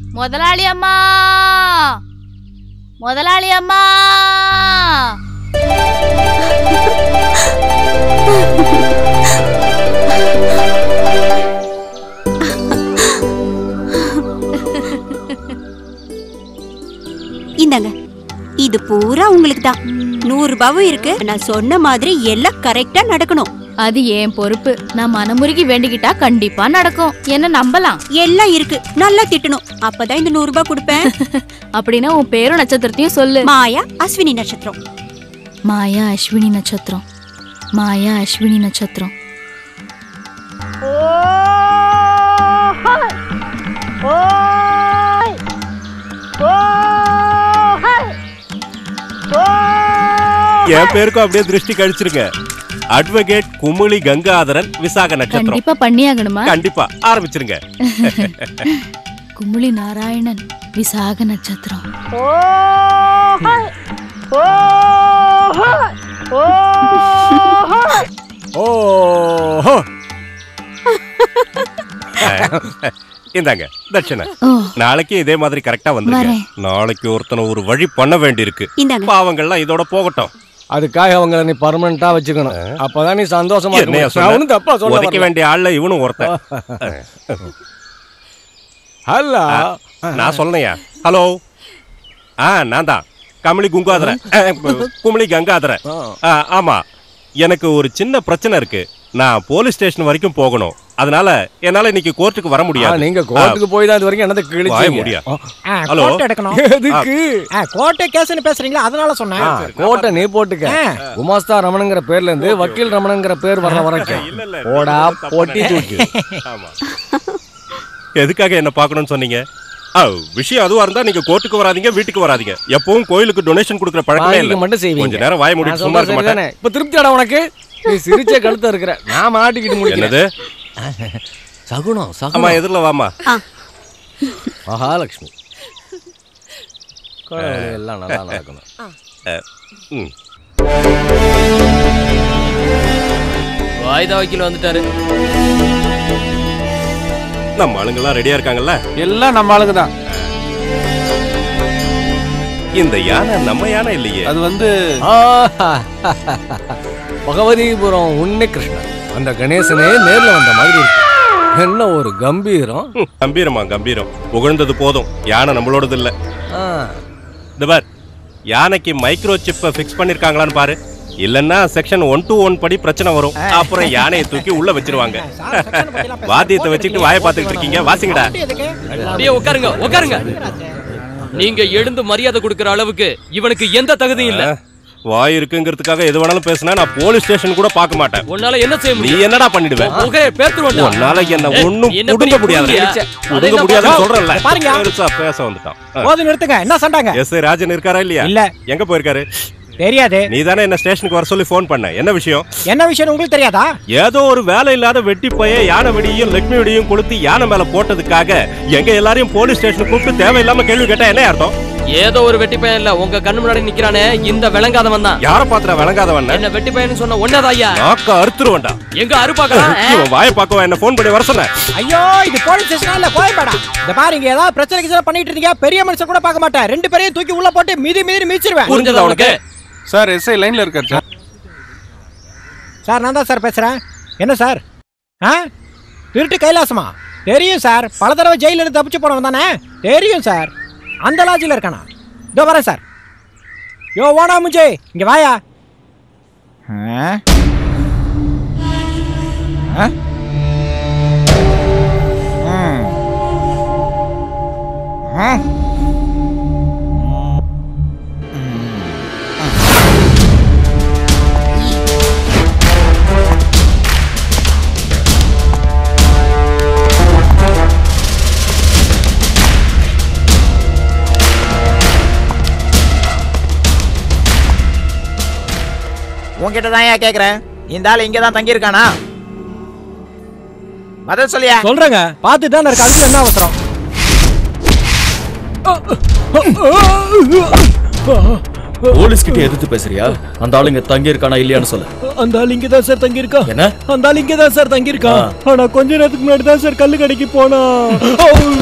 முதலாளி அம்மா முதலாளி அம்மா இந்தாங்க இது பூரா உங்களுக்கு தான் நூறு ரூபாவும் இருக்கு நான் சொன்ன மாதிரி எல்லாம் கரெக்டா நடக்கணும் அது ஏன் பொறுப்பு நான் மனமுருகி வேண்டிக்கிட்டா கண்டிப்பா நடக்கும் என்ன நம்பலாம் எல்லாம் இருக்கு நல்லா திட்டணும் அப்பதான் இந்த நூறு ரூபாய் கொடுப்பேன் அப்படின்னா உன் பேரும் நட்சத்திரத்தையும் சொல்லு மாயா அஸ்வினி நட்சத்திரம் மாயா அஸ்வினி நட்சத்திரம் மாயா அஸ்வினி நட்சத்திரம் என் பேருக்கும் அப்படியே திருஷ்டி கழிச்சிருங்க அட்வொகேட் குமுளி கங்காதரன் விசாக நட்சத்திரம் கண்டிப்பா பண்ணியாகணுமா கண்டிப்பா ஆரம்பிச்சிருங்க குமுளி நாராயணன் விசாக நட்சத்திரம் ஓஹோ இந்தாங்க தட்சணை ஓ நாளைக்கு இதே மாதிரி கரெக்டா வந்துருங்க வரேன். நாளைக்கு ஒருத்தனை ஒரு வழி பண்ண வேண்டியிருக்கு இந்தாங்க பாவங்கள்லாம் இதோட போகட்டும் அதுக்காக அவங்கள நீ பர்மனண்டா வச்சுக்கணும் அப்பதான் நீ சந்தோஷமா இருக்க என்னையா முடியும். சொன்ன? நான் ஒண்ணும் தப்பா சொல்ல உதைக்க வரல. வேண்டிய ஆள்ல இவனும் ஒருத்தன் ஹலோ நான் சொன்னேயா ஹலோ ஆ நான் தான் கமலி குங்காதரன் குமளி கங்காதரன் ஆ, ஆமா எனக்கு ஒரு சின்ன பிரச்சனை இருக்கு நான் போலீஸ் ஸ்டேஷன் வரைக்கும் போகணும் அதனால என்னால இன்னைக்கு கோர்ட்டுக்கு வர ஆ, முடியாது நீங்க கோர்ட்டுக்கு போய் தான் இது வரைக்கும் என்னது வாய கிழிச்சீங்க முடியா ஆ, ஹலோ. கோட்டை எடுக்கணும் எதுக்கு ஆ, கோட்டை கேஸ்னு பேசுறீங்களா அதனால சொன்னேன் ஆ, கோட்டை நீ போட்டுக்க ஆ. குமாஸ்தா ரமணங்கிற பேர்ல இருந்து வக்கீல் ரமணங்கிற பேர் வர்ற வரைக்கும் இல்ல, இல்ல, போடா நீங்க தப்பா போட்டி நினைக்கிறீங்க. தூக்கி ஆமா எதுக்காக என்ன பார்க்கணும்னு சொன்னீங்க ஆ, விஷயம் அதுவா இருந்தா நீங்க கோர்ட்டுக்கு வராதீங்க வீட்டுக்கு வராதீங்க எப்பவும் கோயிலுக்கு டொனேஷன் கொடுக்குற பழக்கமே வாங்கிக்க இல்ல மட்டும் செய்வீங்க கொஞ்ச நேரம் வாய மூடிட்டு நான் சும்மா சொல்றது இருக்க மாட்டேன் சரிதானே? இப்ப திருப்தியாடா உனக்கு நீ சிரிச்ச கழுத்த இருக்கிற நான் மாட்டிக்கிட்டு முடிக்கிறேன் என்னது சகுனம் அம்மா சகுனம் எதிரில் வாமா மகாலட்சுமி கடவுளே, எல்லாம் நல்லா நடக்கணும் ம் வாய்தா வக்கீல் வந்துட்டாரு நம்ம ஆளுங்கெல்லாம் ரெடியா இருக்காங்கல்ல எல்லாம் நம்ம ஆளுங்க தான் இந்த யானை நம்ம யானை இல்லையே அது வந்து ஆஹா. பகவதிபுரம் உன்னி கிருஷ்ணன் அந்த கணேசனே நேர்ல வந்த மாதிரி இருக்கு என்ன ஒரு கம்பீரம் ம், கம்பீரமா கம்பீரம் புகழ்ந்தது போதும் யானை நம்மளோடது இல்ல ஆ, இந்த பார் யானைக்கு மைக்ரோ சிப்பை ஃபிக்ஸ் பண்ணிருக்காங்களான்னு பாரு இல்லன்னா செக்ஷன் ஒன் டு ஒன் படி பிரச்சனை வரும் அப்புறம் யானையை தூக்கி உள்ள வச்சிருவாங்க வாத்தியத்தை வச்சுட்டு வாயை பார்த்துக்கிட்டு இருக்கீங்க வாசிங்கடா அப்படியே உட்காருங்க உட்காருங்க நீங்க எழுந்து மரியாதை கொடுக்கிற அளவுக்கு இவனுக்கு எந்த தகுதியும் இல்ல வாய் இருக்குங்கிறதுக்காக எது வேணாலும் பேசினா நான் போலீஸ் ஸ்டேஷன் கூட பார்க்க மாட்டேன் உன்னால என்ன செய்ய நீ முடியும் என்னடா பண்ணிடுவ புகையை பேத்துருவோம்டா உன்னால என்ன ஏய், ஒண்ணும் என்ன புடுங்க பெரிய முடியாது புடுங்கியா? புடுங்க அதெல்லாம் முடியாதுன்னு சொல்றேன்ல பாருங்க. பெருசா பேச வந்துட்டான் போது நிறுத்துங்க என்ன சண்டாங்க எஸ் ராஜன் இருக்காரா இல்லையா இல்ல எங்க போயிருக்காரு தெரியாது நீ தானே என்ன ஸ்டேஷனுக்கு வர சொல்லி ஃபோன் பண்ண என்ன விஷயம் என்ன விஷயம் உங்களுக்கு தெரியாதா ஏதோ ஒரு வேலை இல்லாத வெட்டி பைய யானை வெடியும் லட்சுமி வெடியும் கொளுத்தி யானை மேல போட்டதுக்காக எங்க எல்லாரையும் போலீஸ் ஸ்டேஷனுக்கு கூப்பிட்டு தேவையில்லாம கேள்வி கேட்டா என்ன அர்த்தம் ஏதோ ஒரு வெட்டி பையன் இல்ல உங்க கண்ணு முன்னாடி நிக்கிறானே இந்த விளங்காதவன் தான் யார பாத்திர விளங்காதவன் என்ன வெட்டி பையன் சொன்ன ஒன்னதா ஐயா நாக்க அறுத்துருவேன்டா எங்க அறுப்பாக்கலாம் இவன் வாயை பார்க்கவா என்ன ஃபோன் பண்ணி வர சொன்ன ஐயோ இது போலீஸ் ஸ்டேஷனா இல்ல கோயம்பேடா இந்த பாருங்க ஏதாவது பிரச்சனை கிச்சனை பண்ணிட்டு இருக்கீங்க பெரிய மனுஷன் கூட பார்க்க மாட்டேன் ரெண்டு பேரையும் தூக்கி உள்ள போட்டு மிதி மிதி மிதிச்சிருவேன் புரிஞ்சதா உனக்கு சார் எஸ்ஐ லைன்ல இருக்காரு சார் சார் நான் தான் சார் பேசுறேன் என்ன சார் ஆ திருட்டு கைலாசமா தெரியும் சார் பல தடவை ஜெயில இருந்து தப்பிச்சு போனவன் தானே தெரியும் சார் அந்த லாட்ஜில் இருக்கானா இதோ வரேன் சார் யோ ஓனா முஜே இங்க வாயா உன்கிட்ட தான் ஏன் கேக்குறேன் இந்த ஆள் இங்க தான் தங்கியிருக்கானா பதில் சொல்லியா சொல்றேங்க பார்த்து தான் இருக்கு அதுக்கு என்ன அவசரம் போலீஸ் கிட்ட எதிர்த்து பேசுறியா அந்த ஆளுங்க தங்கி இருக்கானா இல்லையான்னு சொல்லு அந்த ஆள் இங்க தான் சார் தங்கி இருக்கா என்ன அந்த ஆள் இங்க தான் சார் தங்கி இருக்கா ஆனா கொஞ்ச நேரத்துக்கு முன்னாடி தான் சார் கல்லு கடைக்கு போனா